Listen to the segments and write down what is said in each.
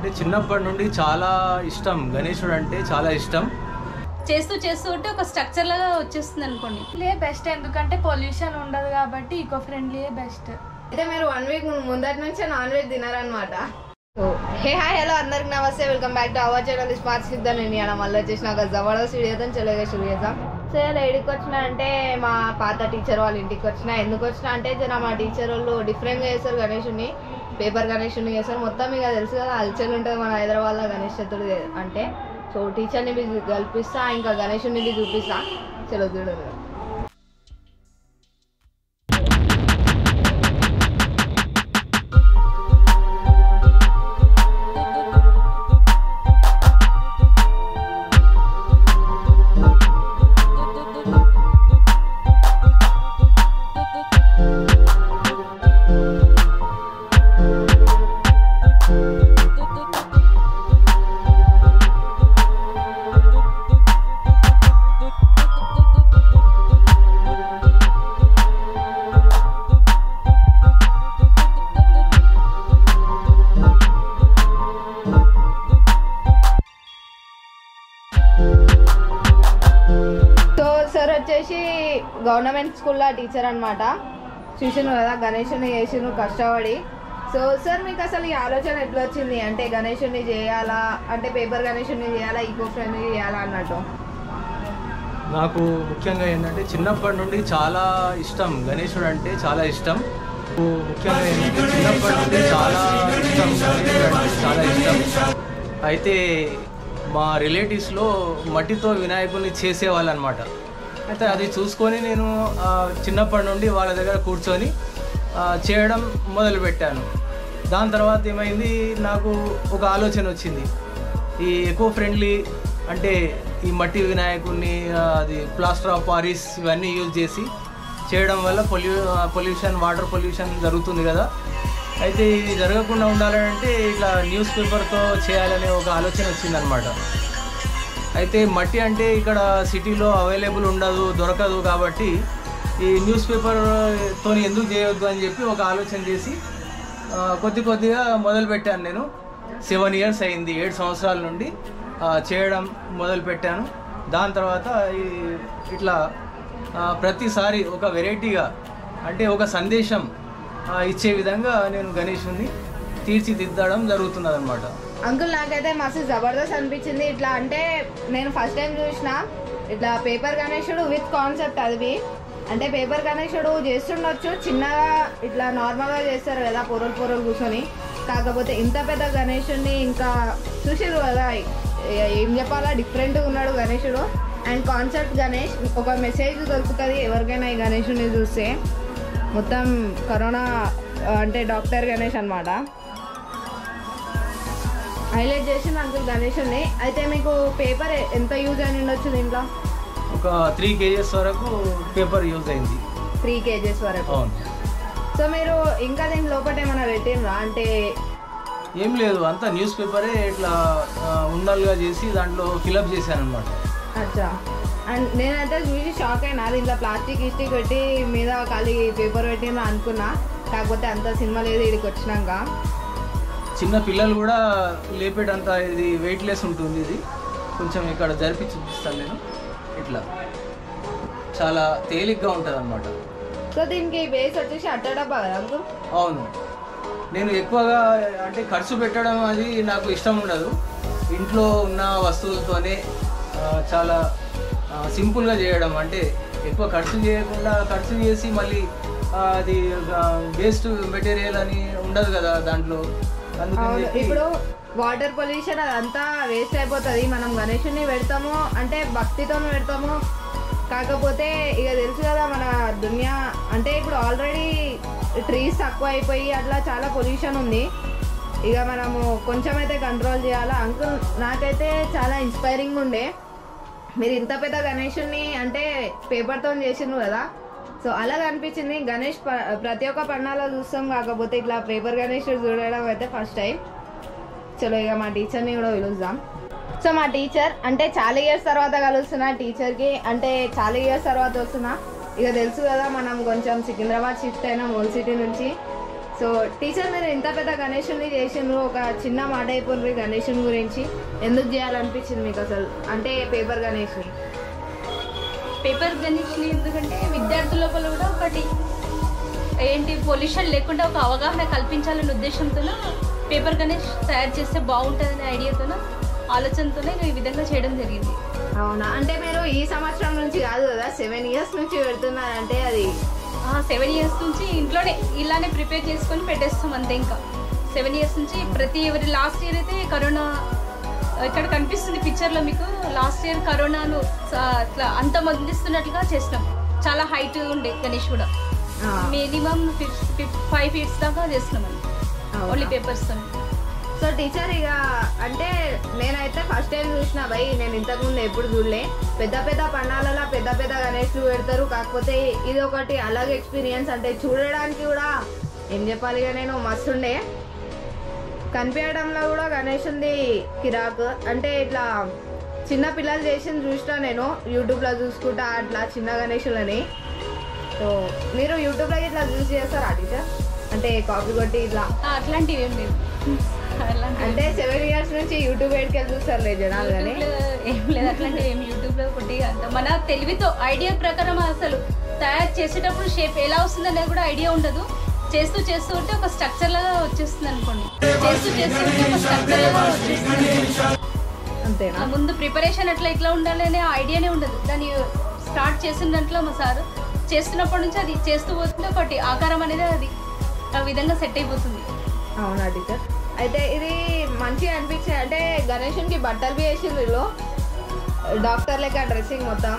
ఏంటంటే చిన్నప్పటి నుండి చాలా ఇష్టం గణేశుడు అంటే చాలా ఇష్టం చేస్తూ చేస్తూ ఉంటే ఒక స్ట్రక్చర్ లాగా వచ్చేస్తుంది అనుకోండి లే బెస్ట్ ఎందుకంటే పొల్యూషన్ ఉండదు కాబట్టి ఈకో ఫ్రెండ్లీ బెస్ట్ అయితే మీరు వన్ వీక్ ముందటి నుంచే నాన్ వెజ్ తినారనమాట హే హాయ్ హలో అందరికి నమస్తే welcome back to our channel smart సిద్ధం నేను ఇలా మళ్ళీ వచ్చేసిన ఒక జబర్దస్త్ వీడియోతో చెల్లగా షురు చేద్దాం సో ఇలా ఎడికి వచ్చిన అంటే మా పాత టీచర్ వాళ్ళ ఇంటికి వచ్చిన ఎందుకు వచ్చిన అంటే జర మా టీచర్ వాళ్ళు డిఫరెంట్గా చేస్తారు గణేషుని పేపర్ గణేషుని చేస్తారు మొత్తం ఇక తెలుసు కదా అల్చల్ ఉంటుంది మన హైదరాబాద్లో గణేష్ చతుర్థి అంటే సో టీచర్ని బి కల్పిస్తా ఇంకా గణేషుని బి చూపిస్తా చలో చూడదు సో సార్ వచ్చేసి గవర్నమెంట్ స్కూల్లో టీచర్ అనమాట చూసిన కదా గణేషుని చేసిన కష్టపడి సో సార్ మీకు అసలు ఈ ఆలోచన ఎట్లా వచ్చింది అంటే గణేషుని చేయాలా అంటే పేపర్ గణేషుని చేయాలా ఈకో ఫ్రెండ్లీ చేయాలా అన్నట్టు నాకు ముఖ్యంగా ఏంటంటే చిన్నప్పటి నుండి చాలా ఇష్టం గణేశుడు అంటే చాలా ఇష్టం నాకు ముఖ్యంగా ఏంటంటే చిన్నప్పటి నుండి చాలా ఇష్టం గణేశుడు అంటే చాలా ఇష్టం అయితే మా రిలేటివ్స్లో మట్టితో వినాయకుడిని చేసేవాళ్ళు అనమాట అయితే అది చూసుకొని నేను ఆ, చిన్నప్పటి నుండి వాళ్ళ దగ్గర కూర్చొని ఆ, చేయడం మొదలుపెట్టాను దాని తర్వాత ఏమైంది నాకు ఒక ఆలోచన వచ్చింది ఈ ఎకో ఫ్రెండ్లీ అంటే ఈ మట్టి వినాయకుడిని ఆ, అది ప్లాస్టర్ ఆఫ్ పారిస్ ఇవన్నీ యూజ్ చేసి చేయడం వల్ల పొల్యూ పొల్యూషన్ వాటర్ పొల్యూషన్ జరుగుతుంది కదా అయితే ఇది జరగకుండా ఉండాలంటే ఇట్లా న్యూస్ పేపర్తో చేయాలనే ఒక ఆలోచన వచ్చిందనమాట అయితే మట్టి అంటే ఇక్కడ సిటీలో అవైలబుల్ ఉండదు దొరకదు కాబట్టి ఈ న్యూస్ పేపర్తో ఎందుకు చేయొద్దు అని చెప్పి ఒక ఆలోచన చేసి ఆ, కొద్ది కొద్దిగా మొదలు పెట్టాను నేను సెవెన్ ఇయర్స్ అయింది ఏడు సంవత్సరాల నుండి ఆ, చేయడం మొదలు పెట్టాను దాని తర్వాత ఈ ఇట్లా ఆ, ప్రతిసారి ఒక వెరైటీగా అంటే ఒక సందేశం ఆ, ఇచ్చే విధంగా నేను గణేషుని తీర్చిదిద్దడం జరుగుతున్నది అనమాట అంకుల్ నాకైతే మస్తు జబర్దస్త్ అనిపించింది ఇట్లా అంటే నేను ఫస్ట్ టైం చూసిన ఇట్లా పేపర్ గణేశుడు విత్ కాన్సెప్ట్ అది అంటే పేపర్ గణేశుడు చేస్తుండొచ్చు చిన్నగా ఇట్లా నార్మల్గా చేస్తారు కదా పొరలు పొరలు కూర్చొని కాకపోతే ఇంత పెద్ద గణేశుడిని ఇంకా చూసారు కదా ఏ- ఏం చెప్పాలా డిఫరెంట్గా ఉన్నాడు గణేశుడు అండ్ కాన్సెప్ట్ గణేష్ ఒక మెసేజ్ దొరుకుతుంది ఎవరికైనా ఈ గణేశుడిని చూస్తే మొత్తం కరోనా ఆ, అంటే డాక్టర్ గణేష్ అన్నమాట హైలైట్ చేసింది అంకుల్ గణేషుని అయితే మీకు పేపర్ ఎంత యూజ్ అని ఉండొచ్చు దీంట్లో ఒక త్రీ కేజెస్ వరకు పేపర్ యూజ్ అయింది త్రీ కేజెస్ వరకు అవును సో మీరు ఇంకా దీని లోపల ఏమైనా పెట్టినరా అంటే ఏం లేదు అంతా న్యూస్ పేపరే ఇట్లా ఆ, ఉండలుగా చేసి దాంట్లో ఫిలప్ చేశాను అనమాట అచ్చా అండ్ నేనైతే చూసి షాక్ అయినా దీంట్లో ప్లాస్టిక్ ఇస్టిక్ పెట్టి మీద ఖాళీ పేపర్ పెట్టిన అనుకున్నా కాకపోతే అంత సినిమా లేదు ఇక్కడికి వచ్చినాక చిన్న పిల్లలు కూడా లేపేటంత ఇది వెయిట్లెస్ ఉంటుంది ఇది కొంచెం ఇక్కడ జరిపి చూపిస్తాను నేను ఇట్లా చాలా తేలిగ్గా ఉంటుంది అనమాట సో దీనికి బేస్ వచ్చేసి అట్ట డబ్బా కదా అంకుల్ అవును నేను ఎక్కువగా అంటే ఖర్చు పెట్టడం అది నాకు ఇష్టం ఉండదు ఇంట్లో ఉన్న వస్తువులతోనే ఆ, చాలా ఆ, సింపుల్గా చేయడం అంటే ఎక్కువ ఖర్చు చేయకుండా ఖర్చు చేసి మళ్ళీ ఆ, అది వేస్ట్ మెటీరియల్ అని ఉండదు కదా దాంట్లో అందుకని అవును చెప్పి ఇప్పుడు వాటర్ పొల్యూషన్ అదంతా వేస్ట్ అయిపోతుంది మనం గణేషుని పెడతాము అంటే భక్తితో పెడతాము కాకపోతే ఇక తెలుసు కదా మన దునియా అంటే ఇప్పుడు ఆల్రెడీ ట్రీస్ తక్కువ అయిపోయి అట్లా చాలా పొల్యూషన్ ఉంది ఇక మనము కొంచెం అయితే కంట్రోల్ చేయాలా అంకుల్ నాకైతే చాలా ఇన్స్పైరింగ్ ఉండే మీరు ఇంత పెద్ద గణేషుని అంటే పేపర్తో చేసిండ్రు కదా సో అలాగ అనిపించింది గణేష్ ప- ప్రతి ఒక్క పండాలో చూస్తాం కాకపోతే ఇట్లా పేపర్ గణేష్ చూడడం అయితే ఫస్ట్ టైం చలో ఇక మా టీచర్ని కూడా పిలుద్దాం సో మా టీచర్ అంటే చాలా ఇయర్స్ తర్వాత కలుస్తున్నా టీచర్కి అంటే చాలా ఇయర్స్ తర్వాత వస్తున్నా ఇక తెలుసు కదా మనం కొంచెం సికింద్రాబాద్ షిఫ్ట్ అయినా ఓల్డ్ సిటీ నుంచి సో టీచర్ మీరు ఇంత పెద్ద గణేషుని చేసిండ్రు ఒక చిన్న మాట అయిపోయింది గణేషుని గురించి ఎందుకు చేయాలనిపించింది మీకు అసలు అంటే పేపర్ గణేషుని పేపర్ గణేష్ ఎందుకంటే విద్యార్థుల లోపల కూడా ఒకటి ఏంటి పొల్యూషన్ లేకుండా ఒక అవగాహన కల్పించాలనే ఉద్దేశంతో పేపర్ గణేష్ తయారు చేస్తే బాగుంటుందనే ఐడియాతో ఆలోచనతోనే ఈ విధంగా చేయడం జరిగింది అవునా అంటే మీరు ఈ సంవత్సరం నుంచి కాదు కదా సెవెన్ ఇయర్స్ నుంచి పెడుతున్నారంటే అది సెవెన్ ఇయర్స్ నుంచి ఇంట్లోనే ఇలానే ప్రిపేర్ చేసుకొని పెట్టేస్తాం అంతే ఇంకా సెవెన్ ఇయర్స్ నుంచి ప్రతి ఎవరి లాస్ట్ ఇయర్ అయితే కరోనా ఇక్కడ కనిపిస్తుంది పిక్చర్లో మీకు లాస్ట్ ఇయర్ కరోనాను స- ఇట్లా అంత మందిస్తున్నట్లుగా చేసినాం చాలా హైట్ ఉండే గణేష్ కూడా ఆ, మినిమం ఫైవ్ ఫీట్స్ దాకా చేస్తున్నాం అవునా? ఓన్లీ పేపర్స్ సో టీచర్ ఇక అంటే నేనైతే ఫస్ట్ టైం చూసిన భయ్ నేను ఇంతకుముందు ఎప్పుడు చూడలే పెద్ద పెద్ద పండాలలో పెద్ద పెద్ద గణేష్లు పెడతారు కాకపోతే ఇది ఒకటి అలాగే ఎక్స్పీరియన్స్ అంటే చూడడానికి కూడా ఏం చెప్పాలి ఇక నేను మస్తుండే కనిపించడంలో కూడా గణేష్ ఉంది కిరాక్ అంటే ఇట్లా చిన్న పిల్లలు చేసింది చూసిన నేను యూట్యూబ్లో చూసుకుంటా అట్లా చిన్న గణేషులని సో మీరు యూట్యూబ్లో ఇట్లా చూసి చేస్తారా టీచర్ అంటే కాపీ కొట్టి ఇట్లా అట్లాంటివి ఏం లేదు అలాంటివి అంటే సెవెన్ ఇయర్స్ నుంచి యూట్యూబ్ ఎడికెళ్ళి చూస్తారులే జనాలు కానీ యూట్యూబ్లో ఏం లేదు అట్లాంటివి ఏం యూట్యూబ్లో కొట్టి అంత మన తెలివితో ఐడియా ప్రకారం అసలు తయారు చేసేటప్పుడు షేప్ ఎలా వస్తుంది అనేది కూడా ఐడియా ఉండదు చేస్తూ చేస్తూ ఉంటే ఒక స్ట్రక్చర్ లాగా వచ్చేస్తుంది అనుకోండి చేస్తూ చేస్తూ ఉంటే ఒక స్ట్రక్చర్ లాగా వచ్చేస్తుంది అంతేనా ఆ ముందు ప్రిపరేషన్ అట్లా ఇట్లా ఉండాలి అనే ఐడియానే ఉండదు దాన్ని స్టార్ట్ చేసిన దాంట్లో మా సార్ చేస్తున్నప్పటి నుంచి అది చేస్తూ పోతుంటే ఒకటి ఆకారం అనేది అది ఆ విధంగా సెట్ అయిపోతుంది అవునా టీచర్ అయితే ఇది మంచిగా అనిపించింది అంటే గణేషునికి బట్టలు వేసిండ్రు వీళ్ళు డాక్టర్ లెక్క డ్రెస్సింగ్ మొత్తం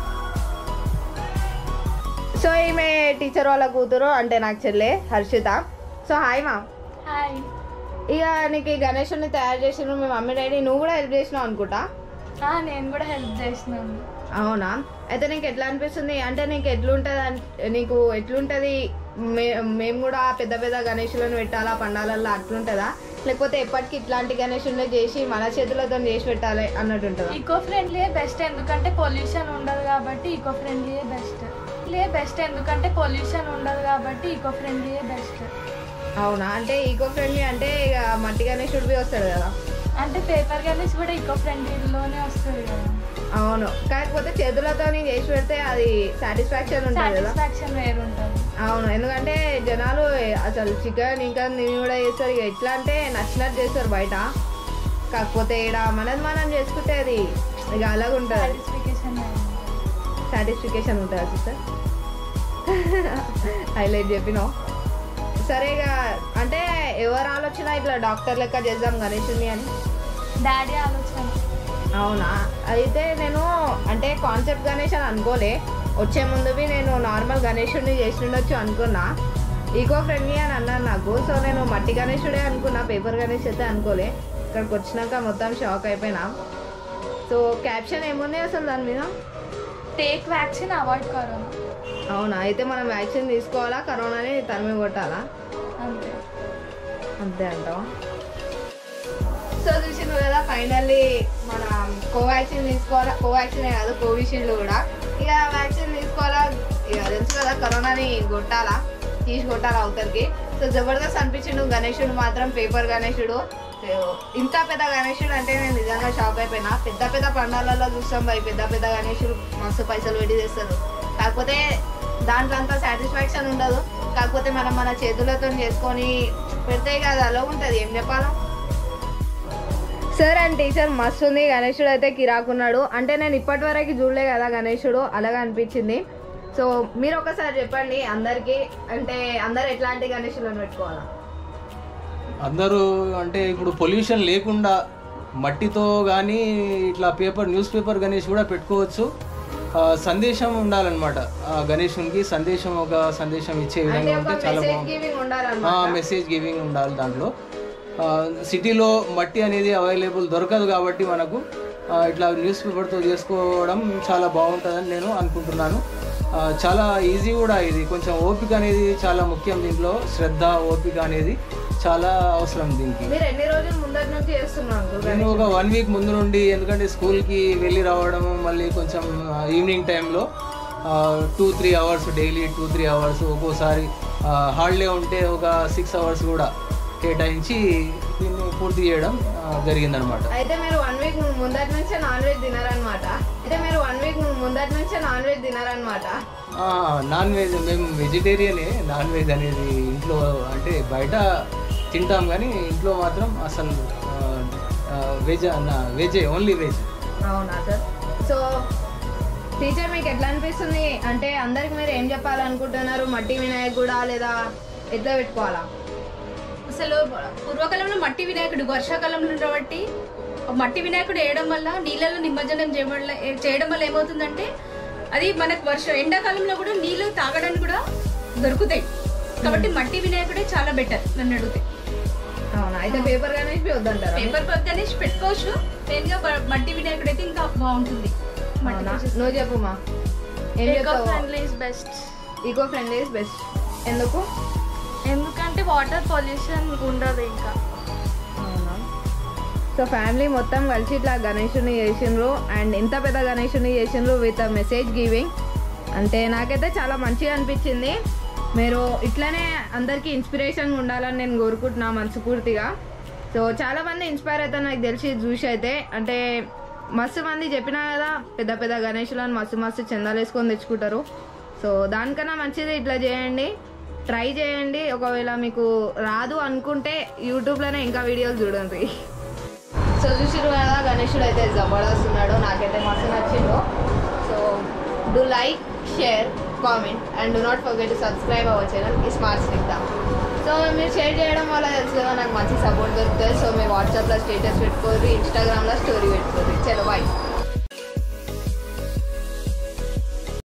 సో ఈమె టీచర్ వాళ్ళ కూతురు అంటే నాకు చెల్లె హర్షిత సో హాయ్ మా హాయ్ ఇక నీకు ఈ గణేషుని తయారు చేసిండ్రు మీ మమ్మీ డాడీ నువ్వు కూడా హెల్ప్ చేసినావు అనుకుంటా ఆ, నేను కూడా హెల్ప్ చేసినాను అవునా అయితే నీకు ఎట్లా అనిపిస్తుంది అంటే నీకు ఎట్లుంటది అన్- నీకు ఎట్లుంటది మే మేము కూడా పెద్ద పెద్ద గణేషులను పెట్టాలా పండాలల్లో అట్లుంటుందా లేకపోతే ఎప్పటికీ ఇట్లాంటి గణేషులే చేసి మన చేతులతో చేసి పెట్టాలి అన్నట్టు ఉంటుందా ఈకో ఫ్రెండ్లీ బెస్ట్ ఎందుకంటే పొల్యూషన్ ఉండదు కాబట్టి ఈకో ఫ్రెండ్లీ బెస్ట్ లే బెస్ట్ ఎందుకంటే పొల్యూషన్ ఉండదు కాబట్టి ఈకో ఫ్రెండ్లీ బెస్ట్ అవునా అంటే ఈకో ఫ్రెండ్లీ అంటే ఇక మట్టి గణేశుడు బి వస్తాడు కదా అంటే పేపర్ గణేష్ కూడా ఈకో ఫ్రెండ్లీలోనే వస్తుంది కదా అవును కాకపోతే చేతులతో చేసి పెడితే అది సాటిస్ఫాక్షన్ ఉంటుంది కదా సాటిస్ఫాక్షన్ వేరు ఉంటుంది అవును ఎందుకంటే జనాలు అసలు చికెన్ ఇంకా నేను కూడా చేస్తారు ఇక ఎట్లా అంటే నచ్చినట్టు చేస్తారు బయట కాకపోతే ఇక్కడ మనది మనం చేసుకుంటే అది ఇక అలాగ ఉంటుంది సాటిస్ఫికేషన్ సాటిస్ఫికేషన్ ఉంటుందా సిస్టర్ హైలైట్ చెప్పినావు సరే ఇక అంటే ఎవరు ఆలోచన ఇట్లా డాక్టర్ లెక్క చేద్దాం గణేషుని అని డాడీ ఆలోచన అవునా అయితే నేను అంటే కాన్సెప్ట్ గణేష్ అని అనుకోలే వచ్చే ముందువి నేను నార్మల్ గణేషుడిని చేసిండొచ్చు అనుకున్నా ఈకో ఫ్రెండ్లీ అని అన్నాను నాకు సో నేను మట్టి గణేషుడే అనుకున్నా పేపర్ గణేష్ అయితే అనుకోలే ఇక్కడికి వచ్చినాక మొత్తం షాక్ అయిపోయినా సో క్యాప్షన్ ఏముంది అసలు దాని మీద టేక్ వ్యాక్సిన్ అవాయిడ్ కరోనా అవునా అయితే మనం వ్యాక్సిన్ తీసుకోవాలా కరోనాని తరిమి కొట్టాలా అంతే అంతే అంటావా సో చూసిన కదా ఫైనల్లీ మన కోవాక్సిన్ తీసుకోవాలా కోవాక్సిన్ కాదు కోవిషీల్డ్ కూడా ఇక వ్యాక్సిన్ తీసుకోవాలా ఇక తెలుసు కదా కరోనాని కొట్టాలా తీసి కొట్టాలా అవతలకి సో జబర్దస్త్ అనిపించిండు గణేశుడు మాత్రం పేపర్ గణేశుడు సో ఇంత పెద్ద గణేశుడు అంటే నేను నిజంగా షాక్ అయిపోయినా పెద్ద పెద్ద పండాలలో చూస్తాం భయ్ పెద్ద పెద్ద గణేశుడు మస్తు పైసలు పెట్టి చేస్తారు కాకపోతే దాంట్లో అంత సాటిస్ఫాక్షన్ ఉండదు కాకపోతే మనం మన చేతులతో చేసుకొని పెడితే కదా అలా ఉంటుంది ఏం చెప్పాలో సార్ అండ్ టీచర్ మస్తు ఉంది గణేశుడు అయితే కిరాకున్నాడు అంటే నేను ఇప్పటి వరకు చూడలే కదా గణేశుడు అలాగా అనిపించింది సో మీరు ఒకసారి చెప్పండి అందరికి అంటే అందరు ఎట్లాంటి గణేశులను పెట్టుకోవాలా అందరూ అంటే ఇప్పుడు పొల్యూషన్ లేకుండా మట్టితో కానీ ఇట్లా పేపర్ న్యూస్ పేపర్ గణేష్ కూడా పెట్టుకోవచ్చు ఆ, సందేశం ఉండాలన్నమాట ఆ గణేషునికి సందేశం ఒక సందేశం ఇచ్చే అంటే విధంగా ఒక ఉంటే చాలా మెసేజ్ బాగుంటుంది గివింగ్ ఉండాలన్నమాట మెసేజ్ గివింగ్ ఉండాలి దాంట్లో ఆ, సిటీలో మట్టి అనేది అవైలబుల్ దొరకదు కాబట్టి మనకు ఆ, ఇట్లా న్యూస్ పేపర్తో చేసుకోవడం చాలా బాగుంటుందని నేను అనుకుంటున్నాను ఆ, చాలా ఈజీ కూడా ఇది కొంచెం ఓపిక అనేది చాలా ముఖ్యం దీంట్లో శ్రద్ధ ఓపిక అనేది చాలా అవసరం దీనికి మీరు ఎన్ని రోజులు ముందటి నుంచి చేస్తున్నారు నేను ఒక వన్ వీక్ ముందు నుండి ఎందుకంటే స్కూల్కి వెళ్ళి రావడం మళ్ళీ కొంచెం ఈవినింగ్ టైంలో two three hours daily two three hours ఒక్కోసారి హాలిడే ఉంటే ఒక సిక్స్ అవర్స్ కూడా కేటాయించి దీన్ని పూర్తి చేయడం ఆ, జరిగిందనమాట అయితే మీరు వన్ వీక్ ముందటి నుంచే నాన్ వెజ్ తినారనమాట అయితే మీరు వన్ వీక్ ముందటి నుంచే నాన్ వెజ్ తినారనమాట ఆ, నాన్ వెజ్ మేము వెజిటేరియనే నాన్ వెజ్ అనేది ఇంట్లో అంటే బయట తింటాం కానీ ఇంట్లో మాత్రం అసలు ఆ, ఆ, వెజ్ అన్న వెజే ఓన్లీ వెజ్ అవునా సార్ సో టీచర్ మీకు ఎట్లా అనిపిస్తుంది అంటే అందరికి మీరు ఏం చెప్పాలనుకుంటున్నారు మట్టి వినాయక్ కూడా లేదా ఎట్లా పెట్టుకోవాలా అసలు పూర్వకాలంలో మట్టి వినాయకుడు వర్షాకాలంలో కాబట్టి మట్టి వినాయకుడు వేయడం వల్ల నీళ్ళలో నిమజ్జనం చేయడం వల్ల చేయడం వల్ల ఏమవుతుందంటే అది మనకు వర్ష ఎండాకాలంలో కూడా నీళ్ళు తాగడానికి కూడా దొరుకుతాయి కాబట్టి మట్టి వినాయకుడే చాలా బెటర్ నన్ను అడిగితే అవునా అయితే పేపర్ గణేష్ వద్దంటారా పేపర్ పప్ గణేష్ పెట్టుకోవచ్చు మెయిన్ గా బ- మట్టి వినాయకుడు అయితే ఇంకా బాగుంటుంది మట్టి అవునా చేసేసి. నువ్వు చెప్పమ్మా ఏం ఈకో చెప్తావు friendly is best eco friendly is best ఎందుకు ఎందుకంటే వాటర్ పొల్యూషన్ ఉండదు ఇంకా అవునా సో ఫ్యామిలీ మొత్తం కలిసి ఇట్లా గణేషుని చేసిండ్రు అండ్ ఇంత పెద్ద గణేషుని చేసిండ్రు విత్ మెసేజ్ గివింగ్ అంటే నాకైతే చాలా మంచిగా అనిపించింది మీరు ఇట్లనే అందరికీ ఇన్స్పిరేషన్గా ఉండాలని నేను కోరుకుంటున్నా మనస్ఫూర్తిగా సో చాలా మంది ఇన్స్పైర్ అవుతారు నాకు తెలిసి చూసి అయితే అంటే మస్తు మంది చెప్పినా కదా పెద్ద పెద్ద గణేషులను మస్తు మస్తు చందాలు వేసుకొని తెచ్చుకుంటారు సో దానికన్నా మంచిది ఇట్లా చేయండి ట్రై చేయండి ఒకవేళ మీకు రాదు అనుకుంటే యూట్యూబ్లోనే ఇంకా వీడియోలు చూడండి సో చూసిరు కదా గణేషుడు అయితే జబర్దస్త్ ఉన్నాడు నాకైతే మస్తు నచ్చిండు so do like share comment and do not forget to subscribe our channel ఈ స్మార్ట్ స్నిగ్ధ సో మీరు షేర్ చేయడం వల్ల తెలుసు కదా నాకు మంచి సపోర్ట్ దొరుకుతుంది సో మీ వాట్సాప్లో స్టేటస్ పెట్టుకోరు ఇన్స్టాగ్రామ్లో స్టోరీ పెట్టుకోరు